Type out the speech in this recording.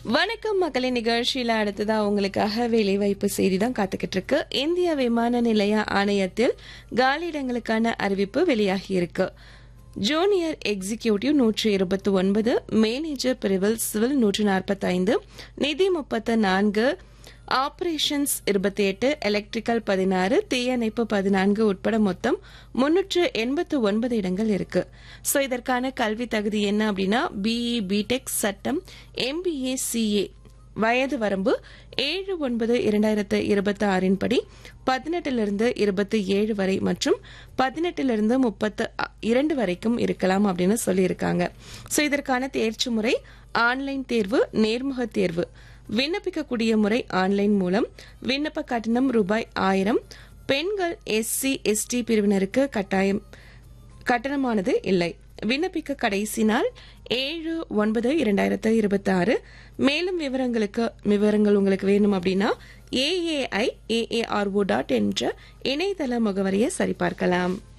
வணக்கம் மக்களின் நிகழ்ச்சியில அடுத்ததா உங்களுக்காக வேலைவாய்ப்பு செய்தி தான் காத்துக்கிட்டு இருக்கு இந்திய விமான நிலைய ஆணையத்தில் காலியிடங்களுக்கான அறிவிப்பு வெளியாகி இருக்கு ஜூனியர் எக்ஸிகியூட்டிவ் நூற்றி இருபத்தி ஒன்பது மேனேஜர் பிரிவில் சிவில் நூற்றி நாற்பத்தி ஐந்து நிதி முப்பத்து நான்கு ஆபரேஷன்ஸ் இருபத்தி எட்டு எலக்ட்ரிக்கல் பதினாறு தீயணைப்பு பதினான்கு உட்பட மொத்தம் முன்னூற்று எண்பத்து ஒன்பது இடங்கள் இருக்கு ஸோ இதற்கான கல்வி தகுதி என்ன அப்படின்னா பிஇ பிடெக் சட்டம் எம்பிஏ சிஏ வயது வரம்பு ஏழு ஒன்பது இரண்டாயிரத்து இருபத்தி ஆறின் படி பதினெட்டிலிருந்து இருபத்தி ஏழு வரை மற்றும் பதினெட்டிலிருந்து முப்பத்து இரண்டு வரைக்கும் இருக்கலாம் அப்படின்னு சொல்லியிருக்காங்க ஸோ இதற்கான தேர்ச்சி முறை ஆன்லைன் தேர்வு நேர்முக தேர்வு விண்ணப்பிக்கக்கூடிய முறை ஆன்லைன் மூலம் விண்ணப்ப கட்டணம் ரூபாய் ஆயிரம் பெண்கள் எஸ்சி எஸ்டி பிரிவினருக்கு கட்டாயம் கட்டணமானது இல்லை விண்ணப்பிக்க கடைசி நாள் ஏழு ஒன்பது இரண்டாயிரத்து இருபத்தி ஆறு மேலும் விவரங்களுக்கு விவரங்கள் உங்களுக்கு வேணும் அப்படின்னா ஏஏஐ ஏஏஆர்ஓ டாட் என்ற இணையதள முகவரியை சரிபார்க்கலாம்